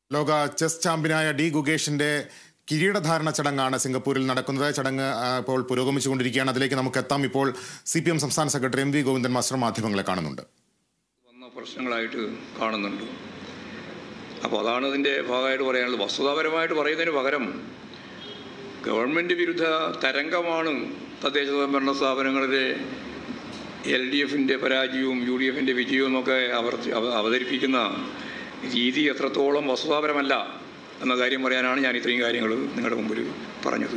ലോക ചെസ് ചാമ്പ്യനായ ഡി ഗുഗേഷിന്റെ കിരീടധാരണ ചടങ്ങാണ് സിംഗപ്പൂരിൽ നടക്കുന്നത് ചടങ്ങ് ആ, ഇപ്പോൾ പുരോഗമിച്ചുകൊണ്ടിരിക്കുകയാണ് അതിലേക്ക് നമുക്ക് എത്താം ഇപ്പോൾ സി പി എം സംസ്ഥാന secretary M V Govindan master മാധ്യമങ്ങളെ കാണുന്നുണ്ട് വന്ന പ്രശ്നങ്ങളായിട്ട് കാണുന്നുണ്ട് അപ്പോൾ അതാണ് ഇതിൻ്റെ ഭാഗമായിട്ട് പറയാനുള്ളത് വസ്തുതാപരമായിട്ട് പറയുന്നതിന് പകരം ഗവൺമെൻറ് വിരുദ്ധ തരംഗമാണ് തദ്ദേശ സ്വയംഭരണ സ്ഥാപനങ്ങളിലെ എൽ ഡി എഫിൻ്റെ പരാജയവും യു ഡി എഫിൻ്റെ വിജയവും എന്നൊക്കെ അവർ അവ- അവതരിപ്പിക്കുന്ന രീതി എത്രത്തോളം വസ്തുതാപരമല്ല എന്ന കാര്യം പറയാനാണ് ഞാൻ ഇത്രയും കാര്യങ്ങൾ നിങ്ങളുടെ മുമ്പിൽ പറഞ്ഞത്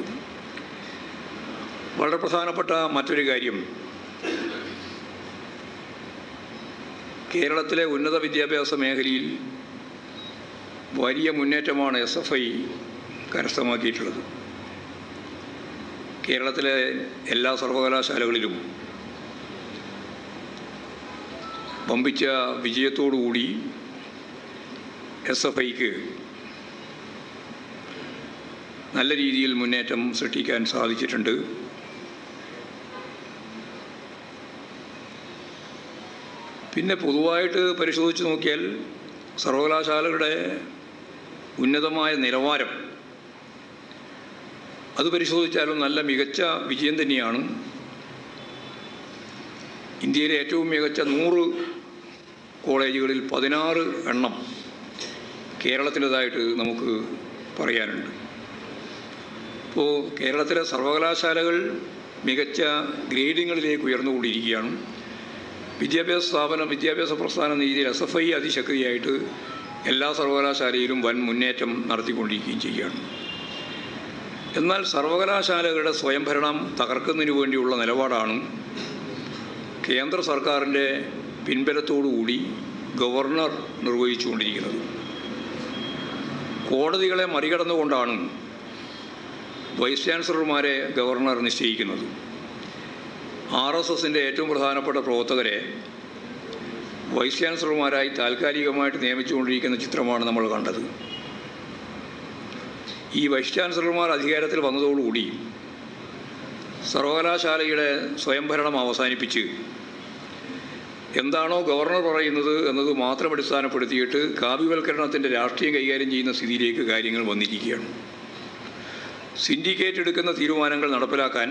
വളരെ പ്രധാനപ്പെട്ട മറ്റൊരു കാര്യം കേരളത്തിലെ ഉന്നത വിദ്യാഭ്യാസ മേഖലയിൽ വലിയ മുന്നേറ്റമാണ് എസ് എഫ് ഐ കരസ്ഥമാക്കിയിട്ടുള്ളത് കേരളത്തിലെ എല്ലാ സർവകലാശാലകളിലും വമ്പിച്ച വിജയത്തോടുകൂടി എസ് എഫ് ഐക്ക് നല്ല രീതിയിൽ മുന്നേറ്റം സൃഷ്ടിക്കാൻ സാധിച്ചിട്ടുണ്ട് പിന്നെ പൊതുവായിട്ട് പരിശോധിച്ച് നോക്കിയാൽ സർവകലാശാലകളുടെ ഉന്നതമായ നിലവാരം അത് പരിശോധിച്ചാലും നല്ല മികച്ച വിജയം തന്നെയാണ് ഇന്ത്യയിലെ ഏറ്റവും മികച്ച നൂറ് കോളേജുകളിൽ പതിനാറ് എണ്ണം കേരളത്തിൻ്റെതായിട്ട് നമുക്ക് പറയാനുണ്ട് ഇപ്പോൾ കേരളത്തിലെ സർവകലാശാലകൾ മികച്ച ഗ്രേഡിങ്ങുകളിലേക്ക് ഉയർന്നുകൊണ്ടിരിക്കുകയാണ് വിദ്യാഭ്യാസ സ്ഥാപനം വിദ്യാഭ്യാസ പ്രസ്ഥാന രീതിയിൽ എസ് എഫ് ഐ അതിശക്തിയായിട്ട് എല്ലാ സർവകലാശാലയിലും വൻ മുന്നേറ്റം നടത്തിക്കൊണ്ടിരിക്കുകയും ചെയ്യുകയാണ് എന്നാൽ സർവകലാശാലകളുടെ സ്വയംഭരണം തകർക്കുന്നതിന് വേണ്ടിയുള്ള നിലപാടാണ് കേന്ദ്ര സർക്കാരിൻ്റെ പിൻബലത്തോടുകൂടി ഗവർണർ നിർവഹിച്ചുകൊണ്ടിരിക്കുന്നത് കോടതികളെ മറികടന്നുകൊണ്ടാണ് വൈസ് ചാൻസലർമാരെ ഗവർണർ നിശ്ചയിക്കുന്നത് ആർ എസ് എസിൻ്റെ ഏറ്റവും പ്രധാനപ്പെട്ട പ്രവർത്തകരെ വൈസ് ചാൻസലർമാരായി താൽക്കാലികമായിട്ട് നിയമിച്ചുകൊണ്ടിരിക്കുന്ന ചിത്രമാണ് നമ്മൾ കണ്ടത് ഈ വൈസ് ചാൻസലർമാർ അധികാരത്തിൽ വന്നതോടുകൂടി സർവകലാശാലയുടെ സ്വയംഭരണം അവസാനിപ്പിച്ച് എന്താണോ ഗവർണർ പറയുന്നത് എന്നത് മാത്രം അടിസ്ഥാനപ്പെടുത്തിയിട്ട് കാവ്യവൽക്കരണത്തിൻ്റെ രാഷ്ട്രീയം കൈകാര്യം ചെയ്യുന്ന സ്ഥിതിയിലേക്ക് കാര്യങ്ങൾ വന്നിരിക്കുകയാണ് സിൻഡിക്കേറ്റ് എടുക്കുന്ന തീരുമാനങ്ങൾ നടപ്പിലാക്കാൻ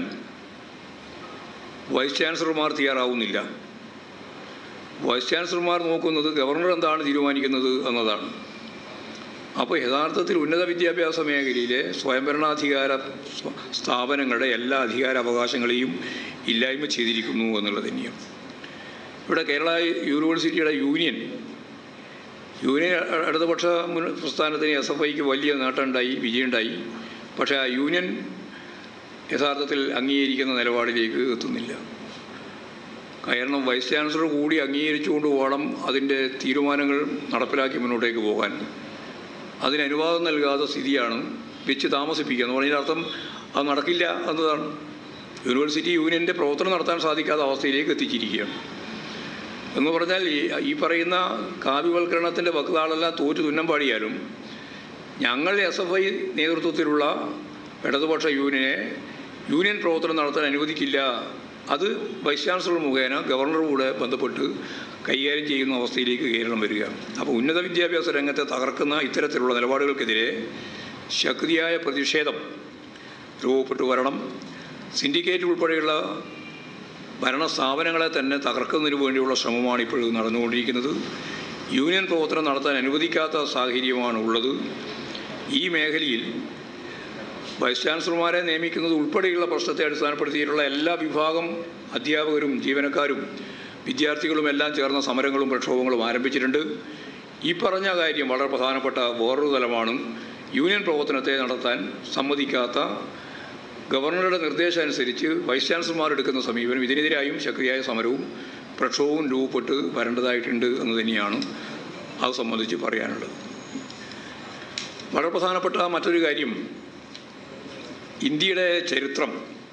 വൈസ് ചാൻസലർമാർ തയ്യാറാവുന്നില്ല വൈസ് ചാൻസലർമാർ നോക്കുന്നത് ഗവർണർ എന്താണ് തീരുമാനിക്കുന്നത് എന്നതാണ് അപ്പോൾ യഥാർത്ഥത്തിൽ ഉന്നത വിദ്യാഭ്യാസ മേഖലയിലെ സ്വയംഭരണാധികാര സ്വ- സ്ഥാപനങ്ങളുടെ എല്ലാ അധികാര അവകാശങ്ങളെയും ഇല്ലായ്മ ചെയ്തിരിക്കുന്നു എന്നുള്ളത് തന്നെയാണ് ഇവിടെ കേരള യൂണിവേഴ്സിറ്റിയുടെ യൂണിയൻ യൂണിയൻ അ- ഇടതുപക്ഷ മുൻ- പ്രസ്ഥാനത്തിന് എസ് എഫ് ഐക്ക് വലിയ നേട്ടമുണ്ടായി വിജയമുണ്ടായി പക്ഷേ ആ യൂണിയൻ യഥാർത്ഥത്തിൽ അംഗീകരിക്കുന്ന നിലപാടിലേക്ക് എത്തുന്നില്ല കാരണം വൈസ് ചാൻസലർ കൂടി അംഗീകരിച്ചുകൊണ്ട് വേണം അതിൻ്റെ തീരുമാനങ്ങൾ നടപ്പിലാക്കി മുന്നോട്ടേക്ക് പോകാൻ അതിന് അനുവാദം നൽകാത്ത സ്ഥിതിയാണ് വെച്ച് താമസിപ്പിക്കുക എന്ന് പറഞ്ഞാൽ അർത്ഥം അത് നടക്കില്ല എന്നതാണ് യൂണിവേഴ്സിറ്റി യൂണിയൻ്റെ പ്രവർത്തനം നടത്താൻ സാധിക്കാത്ത അവസ്ഥയിലേക്ക് എത്തിച്ചിരിക്കുകയാണ് എന്ന് പറഞ്ഞാൽ ഈ ഈ പറയുന്ന കാവ്യവൽക്കരണത്തിൻ്റെ വക്താളെല്ലാം തോറ്റു തുന്നം പാടിയാലും ഞങ്ങൾ എസ് എഫ് ഐ നേതൃത്വത്തിലുള്ള ഇടതുപക്ഷ യൂണിയനെ യൂണിയൻ പ്രവർത്തനം നടത്താൻ അനുവദിക്കില്ല അത് വൈസ് ചാൻസലർ മുഖേന ഗവർണർ കൂടെ ബന്ധപ്പെട്ട് കൈകാര്യം ചെയ്യുന്ന അവസ്ഥയിലേക്ക് കേരളം വരിക അപ്പോൾ ഉന്നത വിദ്യാഭ്യാസ രംഗത്തെ തകർക്കുന്ന ഇത്തരത്തിലുള്ള നിലപാടുകൾക്കെതിരെ ശക്തിയായ പ്രതിഷേധം രൂപപ്പെട്ടു വരണം സിൻഡിക്കേറ്റ് ഉൾപ്പെടെയുള്ള ഭരണ സ്ഥാപനങ്ങളെ തന്നെ തകർക്കുന്നതിന് വേണ്ടിയുള്ള ശ്രമമാണ് ഇപ്പോൾ നടന്നുകൊണ്ടിരിക്കുന്നത് യൂണിയൻ പ്രവർത്തനം നടത്താൻ അനുവദിക്കാത്ത സാഹചര്യമാണ് ഉള്ളത് ഈ മേഖലയിൽ വൈസ് ചാൻസലർമാരെ നിയമിക്കുന്നത് ഉൾപ്പെടെയുള്ള പ്രശ്നത്തെ അടിസ്ഥാനപ്പെടുത്തിയിട്ടുള്ള എല്ലാ വിഭാഗം അധ്യാപകരും ജീവനക്കാരും വിദ്യാർത്ഥികളും എല്ലാം ചേർന്ന സമരങ്ങളും പ്രക്ഷോഭങ്ങളും ആരംഭിച്ചിട്ടുണ്ട് ഈ പറഞ്ഞ കാര്യം വളരെ പ്രധാനപ്പെട്ട വേറൊരു തലമാണ് യൂണിയൻ പ്രവർത്തനത്തെ നടത്താൻ സമ്മതിക്കാത്ത ഗവർണറുടെ നിർദ്ദേശം അനുസരിച്ച് വൈസ് ചാൻസലർമാർ എടുക്കുന്ന സമീപനം ഇതിനെതിരായും ശക്തിയായ സമരവും പ്രക്ഷോഭവും രൂപപ്പെട്ട് വരേണ്ടതായിട്ടുണ്ട് എന്ന് തന്നെയാണ് അത് സംബന്ധിച്ച് പറയാനുള്ളത് വളരെ പ്രധാനപ്പെട്ട മറ്റൊരു കാര്യം ഇന്ത്യയുടെ ചരിത്രം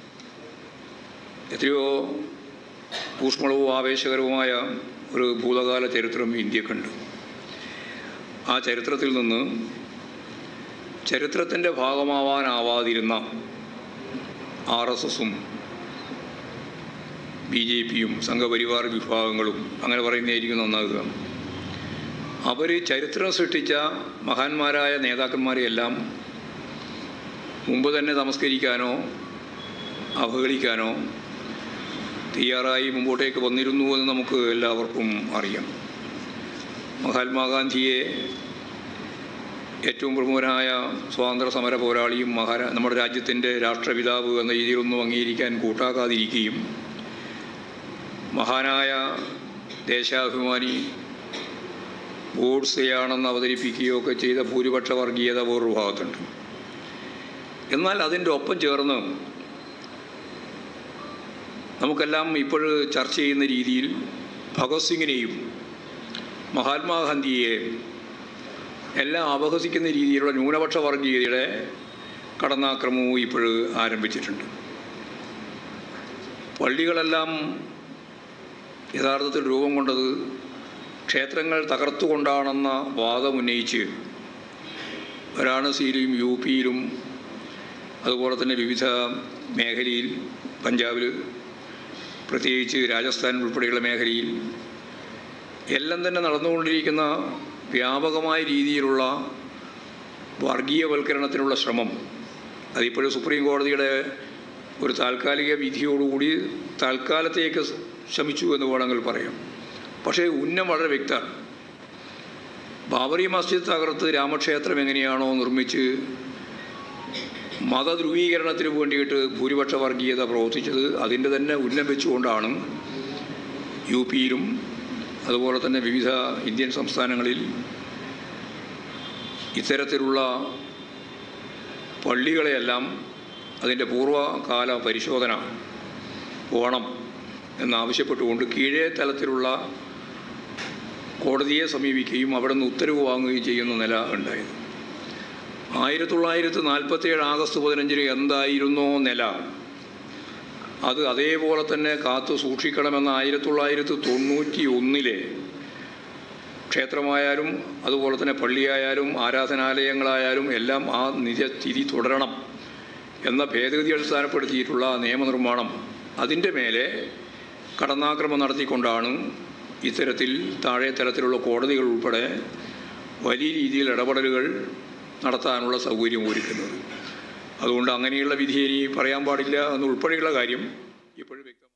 എത്രയോ ഊഷ്മളവും ആവേശകരവുമായ ഒരു ഭൂതകാല ചരിത്രം ഇന്ത്യക്കുണ്ട് ആ ചരിത്രത്തിൽ നിന്ന് ചരിത്രത്തിൻ്റെ ഭാഗമാവാനാവാതിരുന്ന ആർ എസ് എസും ബി ജെ പിയും സംഘപരിവാർ വിഭാഗങ്ങളും അങ്ങനെ പറയുന്നതായിരിക്കും നന്നാകുക അവർ ചരിത്രം സൃഷ്ടിച്ച മഹാന്മാരായ നേതാക്കന്മാരെയെല്ലാം മുമ്പ് തന്നെ നമസ്കരിക്കാനോ അവഹേളിക്കാനോ തയ്യാറായി മുമ്പോട്ടേക്ക് വന്നിരുന്നു എന്ന് നമുക്ക് എല്ലാവർക്കും അറിയാം മഹാത്മാഗാന്ധിയെ ഏറ്റവും പ്രമുഖനായ സ്വാതന്ത്ര്യ സമര പോരാളിയും മഹാരാ നമ്മുടെ രാജ്യത്തിൻ്റെ രാഷ്ട്രപിതാവ് എന്ന രീതിയിലൊന്നും അംഗീകരിക്കാൻ കൂട്ടാക്കാതിരിക്കുകയും മഹാനായ ദേശാഭിമാനി ഗോഡ്സെയാണെന്ന് അവതരിപ്പിക്കുകയൊക്കെ ചെയ്ത ഭൂരിപക്ഷ വർഗീയത വേറൊരു ഭാഗത്തുണ്ട് എന്നാൽ അതിൻ്റെ ഒപ്പം ചേർന്ന് നമുക്കെല്ലാം ഇപ്പോൾ ചർച്ച ചെയ്യുന്ന രീതിയിൽ ഭഗത് സിംഗിനെയും മഹാത്മാഗാന്ധിയെയും എല്ലാം അപഹസിക്കുന്ന രീതിയിലുള്ള ന്യൂനപക്ഷ വർഗീയതയുടെ കടന്നാക്രമവും ഇപ്പോൾ ആരംഭിച്ചിട്ടുണ്ട് പള്ളികളെല്ലാം യഥാർത്ഥത്തിൽ രൂപം കൊണ്ടത് ക്ഷേത്രങ്ങൾ തകർത്തുകൊണ്ടാണെന്ന വാദം ഉന്നയിച്ച് വാരാണസിയിലും യു പിയിലും അതുപോലെ തന്നെ വിവിധ മേഖലയിൽ പഞ്ചാബിൽ പ്രത്യേകിച്ച് രാജസ്ഥാൻ ഉൾപ്പെടെയുള്ള മേഖലയിൽ എല്ലാം തന്നെ നടന്നുകൊണ്ടിരിക്കുന്ന വ്യാപകമായ രീതിയിലുള്ള വർഗീയവൽക്കരണത്തിനുള്ള ശ്രമം അതിപ്പോഴും സുപ്രീം കോടതിയുടെ ഒരു താൽക്കാലിക വിധിയോടുകൂടി തൽക്കാലത്തേക്ക് ശ്രമിച്ചു എന്ന് വേണമെങ്കിൽ പറയാം പക്ഷേ ഉന്നം വളരെ വ്യക്തമാണ് ബാബറി മസ്ജിദ് തകർത്ത് രാമക്ഷേത്രം എങ്ങനെയാണോ നിർമ്മിച്ച് മതധ്രുവീകരണത്തിന് വേണ്ടിയിട്ട് ഭൂരിപക്ഷ വർഗീയത പ്രവർത്തിച്ചത് അതിൻ്റെ തന്നെ ഉന്നം വെച്ചുകൊണ്ടാണ് യു പിയിലും അതുപോലെ തന്നെ വിവിധ ഇന്ത്യൻ സംസ്ഥാനങ്ങളിൽ ഇത്തരത്തിലുള്ള പള്ളികളെയെല്ലാം അതിൻ്റെ പൂർവ്വകാല പരിശോധന വേണം എന്നാവശ്യപ്പെട്ടുകൊണ്ട് കീഴേ തലത്തിലുള്ള കോടതിയെ സമീപിക്കുകയും അവിടെ നിന്ന് ഉത്തരവ് വാങ്ങുകയും ചെയ്യുന്ന നില ഉണ്ടായത് ആയിരത്തി തൊള്ളായിരത്തി നാൽപ്പത്തി ഏഴ് ആഗസ്റ്റ് പതിനഞ്ചിന് എന്തായിരുന്നോ നില അത് അതേപോലെ തന്നെ കാത്തു സൂക്ഷിക്കണമെന്ന ആയിരത്തി തൊള്ളായിരത്തി തൊണ്ണൂറ്റി ഒന്നിലെ ക്ഷേത്രമായാലും അതുപോലെ തന്നെ പള്ളിയായാലും ആരാധനാലയങ്ങളായാലും എല്ലാം ആ നിജസ്ഥിതി തുടരണം എന്ന ഭേദഗതി അടിസ്ഥാനപ്പെടുത്തിയിട്ടുള്ള നിയമനിർമ്മാണം അതിൻ്റെ മേലെ കടന്നാക്രമം നടത്തിക്കൊണ്ടാണ് ഇത്തരത്തിൽ താഴെ തലത്തിലുള്ള കോടതികൾ ഉൾപ്പെടെ വലിയ രീതിയിൽ ഇടപെടലുകൾ നടത്താനുള്ള സൗകര്യം ഒരുക്കുന്നത് അതുകൊണ്ട് അങ്ങനെയുള്ള വിധി ഇനി പറയാൻ പാടില്ല എന്നുൾപ്പെടെയുള്ള കാര്യം ഇപ്പോഴും വ്യക്തം